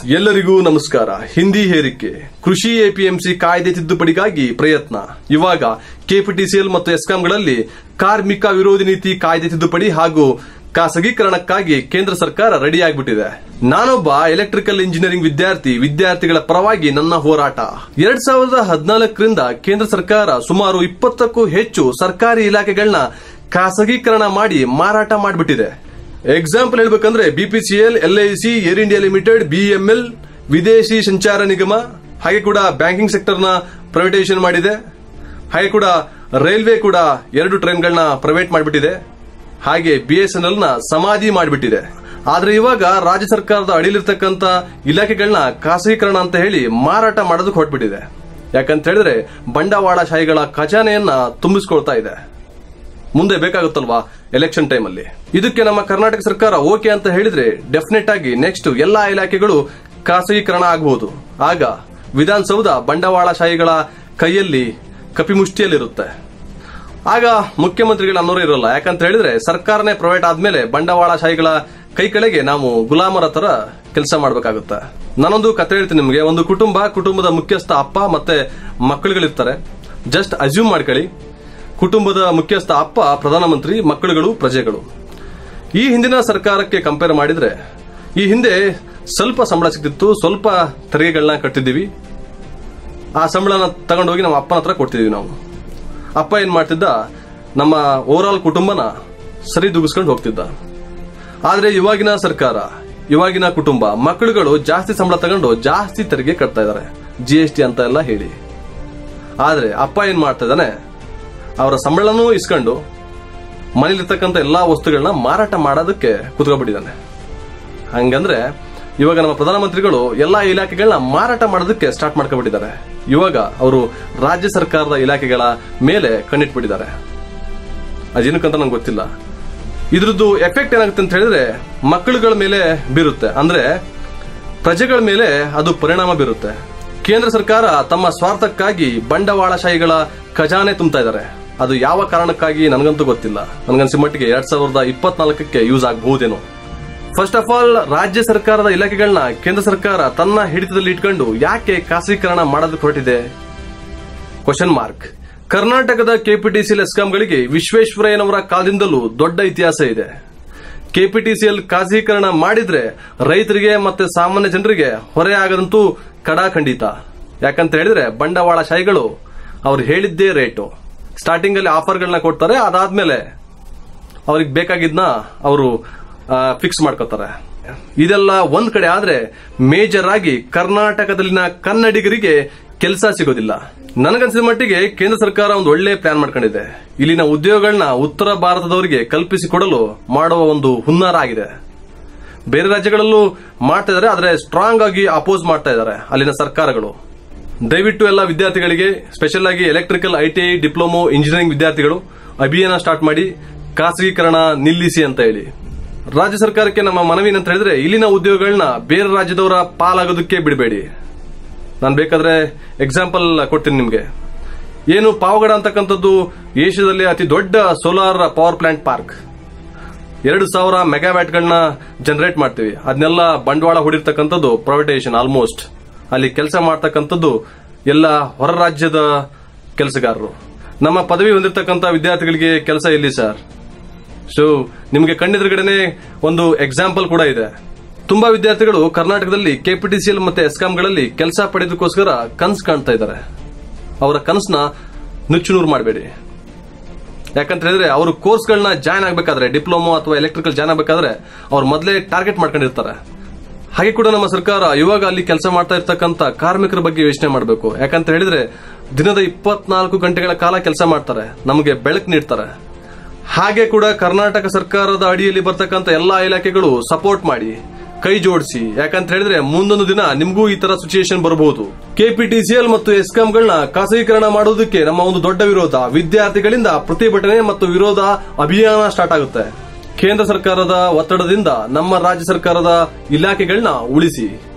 ಎಲ್ಲರಿಗೂ ನಮಸ್ಕಾರ ಹಿಂದಿ ಹೇರಿಕೆ ಕೃಷಿ ಎಪಿಎಂಸಿ ಕಾಯ್ದೆ ತಿದ್ದುಪಡಿಗಾಗಿ ಪ್ರಯತ್ನ ಇವಾಗ ಕೆಪಿಟಿಸಿಎಲ್ ಮತ್ತು ಎಸ್ಕಾಂಗಳಲ್ಲಿ ಕಾರ್ಮಿಕ ವಿರೋಧಿ ನೀತಿ ಕಾಯ್ದೆ ತಿದ್ದುಪಡಿ ಹಾಗೂ ಖಾಸಗೀಕರಣಕ್ಕಾಗಿ ಕೇಂದ್ರ ಸರ್ಕಾರ ರೆಡಿಯಾಗ್ಬಿಟ್ಟಿದೆ ನಾನೊಬ್ಬ ಎಲೆಕ್ಟ್ರಿಕಲ್ ಇಂಜಿನಿಯರಿಂಗ್ ವಿದ್ಯಾರ್ಥಿ ವಿದ್ಯಾರ್ಥಿಗಳ ಪರವಾಗಿ ನನ್ನ ಹೋರಾಟ ಎರಡ್ ಸಾವಿರದ ಹದಿನಾಲ್ಕರಿಂದ ಕೇಂದ್ರ ಸರ್ಕಾರ ಸುಮಾರು ಇಪ್ಪತ್ತಕ್ಕೂ ಹೆಚ್ಚು ಸರ್ಕಾರಿ ಇಲಾಖೆಗಳನ್ನ ಖಾಸಗೀಕರಣ ಮಾಡಿ ಮಾರಾಟ ಮಾಡಿಬಿಟ್ಟಿದೆ ಎಕ್ಸಾಂಪಲ್ ಹೇಳ್ಬೇಕಂದ್ರೆ BPCL LIC air India limited BML ವಿದೇಶಿ ಸಂಚಾರ ನಿಗಮ ಹಾಗೆ ಕೂಡ ಬ್ಯಾಂಕಿಂಗ್ ಸೆಕ್ಟರ್ ನ ಪ್ರೈವೇಟೈಸೇಷನ್ ಮಾಡಿದೆ ಹಾಗೆ ಕೂಡ ರೈಲ್ವೆ ಕೂಡ ಎರಡು ಟ್ರೈನ್ಗಳನ್ನ ಪ್ರೈವೇಟ್ ಮಾಡಿಬಿಟ್ಟಿದೆ ಹಾಗೆ ಬಿಎಸ್ಎನ್ಎಲ್ ನ ಸಮಾಧಿ ಮಾಡಿಬಿಟ್ಟಿದೆ ಆದ್ರೆ ಇವಾಗ ರಾಜ್ಯ ಸರ್ಕಾರದ ಅಡಿಯಲ್ಲಿರ್ತಕ್ಕಂಥ ಇಲಾಖೆಗಳನ್ನ ಖಾಸಗೀಕರಣ ಅಂತ ಹೇಳಿ ಮಾರಾಟ ಮಾಡೋದಕ್ಕೆ ಹೊರಟ್ಬಿಟ್ಟಿದೆ ಯಾಕಂತ ಹೇಳಿದ್ರೆ ಬಂಡವಾಳಶಾಹಿಗಳ ಖಜಾನೆಯನ್ನ ತುಂಬಿಸ್ಕೊಳ್ತಾ ಇದೆ ಮುಂದೆ ಬೇಕಾಗುತ್ತಲ್ವಾ ಎಲೆಕ್ಷನ್ ಟೈಮ್ ಅಲ್ಲಿ ಇದಕ್ಕೆ ನಮ್ಮ ಕರ್ನಾಟಕ ಸರ್ಕಾರ ಓಕೆ ಅಂತ ಹೇಳಿದ್ರೆ ಡೆಫಿನೆಟ್ ಆಗಿ ನೆಕ್ಸ್ಟ್ ಎಲ್ಲಾ ಇಲಾಖೆಗಳು ಖಾಸಗೀಕರಣ ಆಗಬಹುದು ಆಗ ವಿಧಾನಸೌಧ ಬಂಡವಾಳಶಾಹಿಗಳ ಕೈಯಲ್ಲಿ ಕಪಿಮುಷ್ಟಿಯಲ್ಲಿರುತ್ತೆ ಆಗ ಮುಖ್ಯಮಂತ್ರಿಗಳ ಅನ್ನೋರು ಇರೋಲ್ಲ ಯಾಕಂತ ಹೇಳಿದ್ರೆ ಸರ್ಕಾರನೇ ಪ್ರೈವೇಟ್ ಆದ್ಮೇಲೆ ಬಂಡವಾಳಶಾಹಿಗಳ ಕೈ ಕೆಳಗೆ ನಾವು ಗುಲಾಮರ ತರ ಕೆಲಸ ಮಾಡಬೇಕಾಗುತ್ತೆ ನಾನೊಂದು ಕತೆ ಹೇಳ್ತೀನಿ ನಿಮಗೆ ಒಂದು ಕುಟುಂಬ ಕುಟುಂಬದ ಮುಖ್ಯಸ್ಥ ಅಪ್ಪ ಮತ್ತೆ ಮಕ್ಕಳುಗಳಿರ್ತಾರೆ ಜಸ್ಟ್ ಅಸ್ಯೂಮ್ ಮಾಡ್ಕೊಳ್ಳಿ ಕುಟುಂಬದ ಮುಖ್ಯಸ್ಥ ಅಪ್ಪ ಪ್ರಧಾನಮಂತ್ರಿ ಮಕ್ಕಳುಗಳು ಪ್ರಜೆಗಳು ಈ ಹಿಂದಿನ ಸರ್ಕಾರಕ್ಕೆ ಕಂಪೇರ್ ಮಾಡಿದ್ರೆ ಈ ಹಿಂದೆ ಸ್ವಲ್ಪ ಸಂಬಳ ಸಿಗ್ತಿತ್ತು ಸ್ವಲ್ಪ ತೆರಿಗೆಗಳನ್ನ ಕಟ್ಟಿದ್ದೀವಿ ಆ ಸಂಬಳನ ತಗೊಂಡೋಗಿ ನಮ್ಮ ಅಪ್ಪನ ಹತ್ರ ಕೊಡ್ತಿದೀವಿ ನಾವು ಅಪ್ಪ ಏನ್ ಮಾಡ್ತಿದ್ದ ನಮ್ಮ ಓವರ್ ಆಲ್ ಕುಟುಂಬನ ಸರಿ ದುಗಿಸ್ಕೊಂಡು ಹೋಗ್ತಿದ್ದ ಆದ್ರೆ ಇವಾಗಿನ ಸರ್ಕಾರ ಇವಾಗಿನ ಕುಟುಂಬ ಮಕ್ಕಳುಗಳು ಜಾಸ್ತಿ ಸಂಬಳ ತಗೊಂಡು ಜಾಸ್ತಿ ತೆರಿಗೆ ಕಟ್ತಾ ಇದಾರೆ ಜಿ ಎಸ್ ಟಿ ಅಂತ ಎಲ್ಲ ಹೇಳಿ ಆದ್ರೆ ಅಪ್ಪ ಏನ್ ಮಾಡ್ತಾ ಇದ್ದಾನೆ ಅವರ ಸಂಬಳನೂ ಇಸ್ಕೊಂಡು ಮನೇಲಿರ್ತಕ್ಕಂಥ ಎಲ್ಲಾ ವಸ್ತುಗಳನ್ನ ಮಾರಾಟ ಮಾಡೋದಕ್ಕೆ ಕುತ್ಕೊಬಿಟ್ಟಿದ್ದಾನೆ ಹಂಗಂದ್ರೆ ಇವಾಗ ನಮ್ಮ ಪ್ರಧಾನಮಂತ್ರಿಗಳು ಎಲ್ಲಾ ಇಲಾಖೆಗಳನ್ನ ಮಾರಾಟ ಮಾಡೋದಕ್ಕೆ ಸ್ಟಾರ್ಟ್ ಮಾಡ್ಕೊಬಿಟ್ಟಿದ್ದಾರೆ ಇವಾಗ ಅವರು ರಾಜ್ಯ ಸರ್ಕಾರದ ಇಲಾಖೆಗಳ ಮೇಲೆ ಕಣ್ಣಿಟ್ಬಿಟ್ಟಿದ್ದಾರೆ ಅದೇನಕ್ಕಂತ ನಂಗೆ ಗೊತ್ತಿಲ್ಲ ಇದ್ರದ್ದು ಎಫೆಕ್ಟ್ ಏನಾಗುತ್ತೆ ಅಂತ ಹೇಳಿದ್ರೆ ಮಕ್ಕಳುಗಳ ಮೇಲೆ ಬೀರುತ್ತೆ ಅಂದ್ರೆ ಪ್ರಜೆಗಳ ಮೇಲೆ ಅದು ಪರಿಣಾಮ ಬೀರುತ್ತೆ ಕೇಂದ್ರ ಸರ್ಕಾರ ತಮ್ಮ ಸ್ವಾರ್ಥಕ್ಕಾಗಿ ಬಂಡವಾಳಶಾಹಿಗಳ ಖಜಾನೆ ತುಂಬ್ತಾ ಇದ್ದಾರೆ ಅದು ಯಾವ ಕಾರಣಕ್ಕಾಗಿ ನನಗಂತೂ ಗೊತ್ತಿಲ್ಲ ನನಗನ್ಸಿ ಮಟ್ಟಿಗೆ ಎರಡ್ ಸಾವಿರದ ಇಪ್ಪತ್ನಾಲ್ಕಕ್ಕೆ ಯೂಸ್ ಆಗಬಹುದೇನೋ ಫಸ್ಟ್ ಆಫ್ ಆಲ್ ರಾಜ್ಯ ಸರ್ಕಾರದ ಇಲಾಖೆಗಳನ್ನ ಕೇಂದ್ರ ಸರ್ಕಾರ ತನ್ನ ಹಿಡಿತದಲ್ಲಿ ಇಟ್ಕೊಂಡು ಯಾಕೆ ಖಾಸಗೀಕರಣ ಮಾಡೋದಕ್ಕೆ ಹೊರಟಿದೆ ಕ್ವಶನ್ ಮಾರ್ಕ್ ಕರ್ನಾಟಕದ ಕೆಪಿಟಿಸಿಎಲ್ ಎಸ್ಕಾಂಗಳಿಗೆ ವಿಶ್ವೇಶ್ವರಯ್ಯನವರ ಕಾಲದಿಂದಲೂ ದೊಡ್ಡ ಇತಿಹಾಸ ಇದೆ ಕೆಪಿಟಿಸಿಎಲ್ ಖಾಸಗೀಕರಣ ಮಾಡಿದ್ರೆ ರೈತರಿಗೆ ಮತ್ತೆ ಸಾಮಾನ್ಯ ಜನರಿಗೆ ಹೊರೆ ಆಗದಂತೂ ಕಡಾಖಂಡಿತ ಯಾಕಂತ ಹೇಳಿದ್ರೆ ಬಂಡವಾಳಶಾಹಿಗಳು ಅವ್ರು ಹೇಳಿದ್ದೇ ರೇಟು ಸ್ಟಾರ್ಟಿಂಗ್ ಅಲ್ಲಿ ಆಫರ್ಗಳನ್ನ ಕೊಡ್ತಾರೆ ಅದಾದ್ಮೇಲೆ ಅವ್ರಿಗೆ ಬೇಕಾಗಿದ್ನ ಅವರು ಫಿಕ್ಸ್ ಮಾಡ್ಕೋತಾರೆ ಇದೆಲ್ಲ ಒಂದ್ ಕಡೆ ಆದ್ರೆ ಮೇಜರ್ ಆಗಿ ಕರ್ನಾಟಕದಲ್ಲಿನ ಕನ್ನಡಿಗರಿಗೆ ಕೆಲಸ ಸಿಗೋದಿಲ್ಲ ನನಗನ್ಸಿದ ಮಟ್ಟಿಗೆ ಕೇಂದ್ರ ಸರ್ಕಾರ ಒಂದು ಒಳ್ಳೆ ಪ್ಲಾನ್ ಮಾಡ್ಕೊಂಡಿದೆ ಇಲ್ಲಿನ ಉದ್ಯೋಗಗಳನ್ನ ಉತ್ತರ ಭಾರತದವರಿಗೆ ಕಲ್ಪಿಸಿಕೊಡಲು ಮಾಡುವ ಒಂದು ಹುನ್ನಾರ ಆಗಿದೆ ಬೇರೆ ರಾಜ್ಯಗಳಲ್ಲೂ ಮಾಡ್ತಾ ಇದಾರೆ ಆದ್ರೆ ಸ್ಟ್ರಾಂಗ್ ಆಗಿ ಅಪೋಸ್ ಮಾಡ್ತಾ ಇದ್ದಾರೆ ಅಲ್ಲಿನ ಸರ್ಕಾರಗಳು ದಯವಿಟ್ಟು ಎಲ್ಲ ವಿದ್ಯಾರ್ಥಿಗಳಿಗೆ ಸ್ಪೆಷಲ್ ಆಗಿ ಎಲೆಕ್ಟ್ರಿಕಲ್ ಐಟಿಐ ಡಿಪ್ಲೊಮೊ ಇಂಜಿನಿಯರಿಂಗ್ ವಿದ್ಯಾರ್ಥಿಗಳು ಅಭಿಯಾನ ಸ್ಟಾರ್ಟ್ ಮಾಡಿ ಖಾಸಗೀಕರಣ ನಿಲ್ಲಿಸಿ ಅಂತ ಹೇಳಿ ರಾಜ್ಯ ಸರ್ಕಾರಕ್ಕೆ ನಮ್ಮ ಮನವಿ ಅಂತ ಹೇಳಿದ್ರೆ ಇಲ್ಲಿನ ಉದ್ಯೋಗಗಳನ್ನ ಬೇರೆ ರಾಜ್ಯದವರ ಪಾಲಾಗೋದಕ್ಕೆ ಬಿಡಬೇಡಿ ನಾನು ಬೇಕಾದ್ರೆ ಎಕ್ಸಾಂಪಲ್ ಕೊಡ್ತೀನಿ ನಿಮಗೆ ಏನು ಪಾವಗಡ ಅಂತಕ್ಕಂಥದ್ದು ಏಷ್ಯಾದಲ್ಲಿ ಅತಿ ದೊಡ್ಡ ಸೋಲಾರ್ ಪವರ್ ಪ್ಲಾಂಟ್ ಪಾರ್ಕ್ ಎರಡು ಸಾವಿರ ಮೆಗಾವ್ಯಾಟ್ಗಳನ್ನ ಜನರೇಟ್ ಮಾಡ್ತೀವಿ ಅದನ್ನೆಲ್ಲ ಬಂಡವಾಳ ಹೂಡಿರ್ತಕ್ಕಂಥದ್ದು ಪ್ರೈವೇಟೈಸೇಷನ್ ಆಲ್ಮೋಸ್ಟ್ ಅಲ್ಲಿ ಕೆಲಸ ಮಾಡ್ತಕ್ಕಂಥದ್ದು ಎಲ್ಲ ಹೊರ ರಾಜ್ಯದ ಕೆಲಸಗಾರರು ನಮ್ಮ ಪದವಿ ಹೊಂದಿರತಕ್ಕಂಥ ವಿದ್ಯಾರ್ಥಿಗಳಿಗೆ ಕೆಲಸ ಎಲ್ಲಿ ಸರ್ ಸೊ ನಿಮಗೆ ಕಣ್ಣೆದುರುಗಡೆನೆ ಒಂದು ಎಕ್ಸಾಂಪಲ್ ಕೂಡ ಇದೆ ತುಂಬಾ ವಿದ್ಯಾರ್ಥಿಗಳು ಕರ್ನಾಟಕದಲ್ಲಿ ಕೆಪಿಟಿಸಿಎಲ್ ಮತ್ತೆ ಎಸ್ಕಾಂಗಳಲ್ಲಿ ಕೆಲಸ ಪಡೆಯೋದಕ್ಕೋಸ್ಕರ ಕನ್ಸ್ ಕಾಣ್ತಾ ಇದ್ದಾರೆ ಅವರ ಕನಸನ್ನ ನುಚ್ಚುನೂರು ಮಾಡಬೇಡಿ ಯಾಕಂತ ಹೇಳಿದ್ರೆ ಅವರು ಕೋರ್ಸ್ಗಳನ್ನ ಜಾಯ್ನ್ ಆಗಬೇಕಾದ್ರೆ ಡಿಪ್ಲೊಮೊ ಅಥವಾ ಎಲೆಕ್ಟ್ರಿಕಲ್ ಜಾಯ್ನ್ ಆಗಬೇಕಾದ್ರೆ ಅವ್ರು ಮೊದಲೇ ಟಾರ್ಗೆಟ್ ಮಾಡ್ಕೊಂಡಿರ್ತಾರೆ ಹಾಗೆ ಕೂಡ ನಮ್ಮ ಸರ್ಕಾರ ಇವಾಗ ಅಲ್ಲಿ ಕೆಲಸ ಮಾಡ್ತಾ ಇರ್ತಕ್ಕಂಥ ಕಾರ್ಮಿಕರ ಬಗ್ಗೆ ಯೋಚನೆ ಮಾಡಬೇಕು ಯಾಕಂತ ಹೇಳಿದ್ರೆ ದಿನದ ಇಪ್ಪತ್ನಾಲ್ಕು ಗಂಟೆಗಳ ಕಾಲ ಕೆಲಸ ಮಾಡ್ತಾರೆ ನಮಗೆ ಬೆಳಕು ನೀಡ್ತಾರೆ ಹಾಗೆ ಕೂಡ ಕರ್ನಾಟಕ ಸರ್ಕಾರದ ಅಡಿಯಲ್ಲಿ ಬರ್ತಕ್ಕಂಥ ಎಲ್ಲಾ ಇಲಾಖೆಗಳು ಸಪೋರ್ಟ್ ಮಾಡಿ ಕೈ ಜೋಡಿಸಿ ಯಾಕಂತ ಹೇಳಿದ್ರೆ ಮುಂದೊಂದು ದಿನ ನಿಮಗೂ ಈ ತರ ಸಿಚುಯೇಷನ್ ಬರಬಹುದು ಕೆಪಿಟಿಸಿಎಲ್ ಮತ್ತು ಎಸ್ಕಾಂಗಳನ್ನ ಖಾಸಗೀಕರಣ ಮಾಡುವುದಕ್ಕೆ ನಮ್ಮ ಒಂದು ದೊಡ್ಡ ವಿರೋಧ ವಿದ್ಯಾರ್ಥಿಗಳಿಂದ ಪ್ರತಿಭಟನೆ ಮತ್ತು ವಿರೋಧ ಅಭಿಯಾನ ಸ್ಟಾರ್ಟ್ ಆಗುತ್ತೆ ಕೇಂದ್ರ ಸರ್ಕಾರದ ಒತ್ತಡದಿಂದ ನಮ್ಮ ರಾಜ್ಯ ಸರ್ಕಾರದ ಇಲಾಖೆಗಳನ್ನ ಉಳಿಸಿ